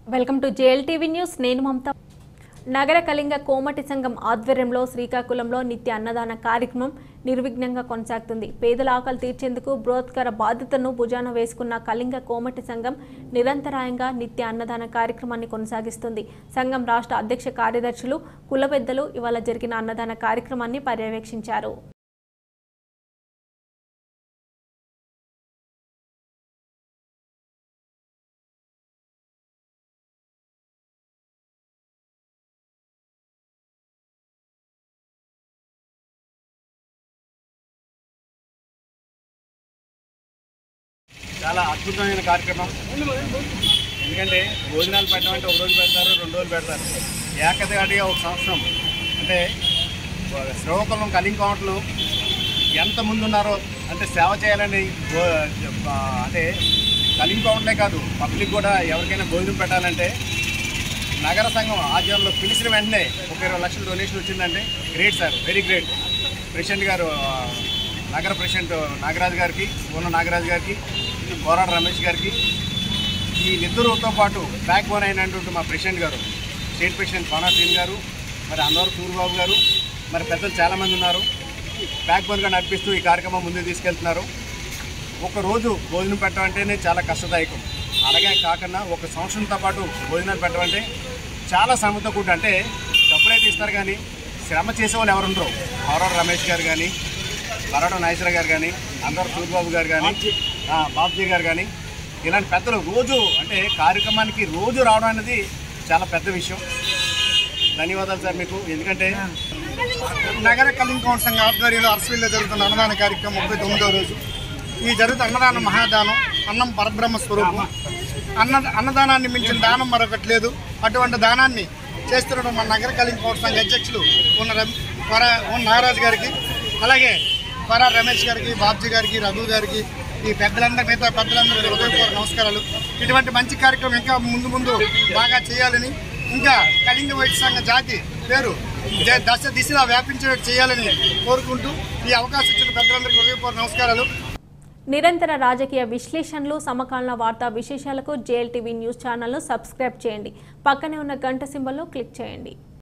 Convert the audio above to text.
welcome to JLTV news నేను మమత నగర కళింగ కోమటి సంఘం ఆధ్వర్యంలో శ్రీకాకుళంలో నిత్య అన్నదాన కార్యక్రమం నిర్విఘ్నంగా కొనసాగుతుంది పేదల ఆకలి తీర్చేందుకు బృహత్కర బాధ్యతను భుజాన వేసుకున్న కళింగ కోమటి సంఘం నిరంతరాయంగా నిత్య అన్నదాన కార్యక్రమాన్ని కొనసాగిస్తుంది సంఘం రాష్ట్ర అధ్యక్ష కార్యదర్శులు కుల పెద్దలు ఇవాళ జరిగిన అన్నదాన కార్యక్రమాన్ని పర్యవేక్షించారు చాలా అద్భుతమైన కార్యక్రమం ఎందుకంటే భోజనాలు పెట్టడం అంటే ఒక రోజు పెడతారు రెండు రోజులు పెడతారు ఏకదాటిగా ఒక సంవత్సరం అంటే శ్రీకాకుళం కలింగ్ కౌంట్లు ఎంత ముందు ఉన్నారో అంటే సేవ చేయాలని గో- ఆ, అంటే కలింగ్ కౌంట్లే కాదు పబ్లిక్ కూడా ఎవరికైనా భోజనం పెట్టాలంటే నగర సంఘం ఆధ్వర్యంలో పిలిచిన వెంటనే ఒక ఇరవై లక్షల డొనేషన్ వచ్చిందంటే great sir very great president గారు ఆ, నగర ప్రెసిడెంట్ నాగరాజు గారికి ఉన్న నాగరాజు గారికి కోరాడ రమేష్ గారికి వీళ్ళిద్దరితో పాటు బ్యాక్ బోన్ అయినటువంటి మా ప్రెసిడెంట్ గారు స్టేట్ ప్రెసిడెంట్ పవనా సింగ్ గారు మరి అన్నవరం సూర్యబాబు గారు మరి పెద్దలు చాలామంది ఉన్నారు బ్యాక్ బోన్గా నడిపిస్తూ ఈ కార్యక్రమం ముందుకు తీసుకెళ్తున్నారు ఒక రోజు భోజనం పెట్టడం అంటేనే చాలా కష్టదాయకం అలాగే కాకుండా ఒక సంవత్సరంతో పాటు భోజనాలు పెట్టడం అంటే చాలా శ్రమతో కూడి అంటే డబ్బులైతే ఇస్తారు కానీ శ్రమ చేసే వాళ్ళు ఎవరుండరు అవరాడ రమేష్ గారు కానీ బరాడ నాగేశ్వర గారు కానీ అందరూ సూర్యబాబు గారు కానీ ఆ, బాబుజీ గారు కానీ ఇలాంటి పెద్దలు రోజు అంటే కార్యక్రమానికి రోజు రావడం అనేది చాలా పెద్ద విషయం ధన్యవాదాలు సార్ మీకు ఎందుకంటే నగర కళింగ్ కౌంట్ సంఘ ఆధ్వర్యంలో అరసవిల్లో జరుగుతున్న అన్నదాన కార్యక్రమం ముప్పై తొమ్మిదో రోజు ఈ జరుగుతున్న అన్నదానం మహాదానం అన్నం పరబ్రహ్మ స్వరూపం అన్న అన్నదానాన్ని మించిన దానం మరొకటి లేదు అటువంటి దానాన్ని చేస్తున్న మన నగర కళింగ్ కౌంట్ సంఘ అధ్యక్షులు ఉన్న రమ్- వర ఉన్న నాగరాజు గారికి అలాగే వర రమేష్ గారికి బాబ్జీ గారికి రఘు గారికి ఈ పెద్దలందరూ మిగతా పెద్దలందరికీ హృదయపూర్వక నమస్కారాలు ఇటువంటి మంచి కార్యక్రమం ఇంకా ముందు ముందు బాగా చేయాలని ఇంకా కళింగ వైద్య సంఘ జాతి పేరు ద- దశ దిశలా వ్యాపించేటట్టు చేయాలని కోరుకుంటూ ఈ అవకాశం ఇచ్చిన పెద్దలందరికీ హృదయపూర్వక నమస్కారాలు నిరంతర రాజకీయ విశ్లేషణలు సమకాలీన వార్తా విశేషాలకు జేఎల్టీవీ న్యూస్ ఛానల్ను సబ్స్క్రైబ్ చేయండి పక్కనే ఉన్న గంట సింబల్లో క్లిక్ చేయండి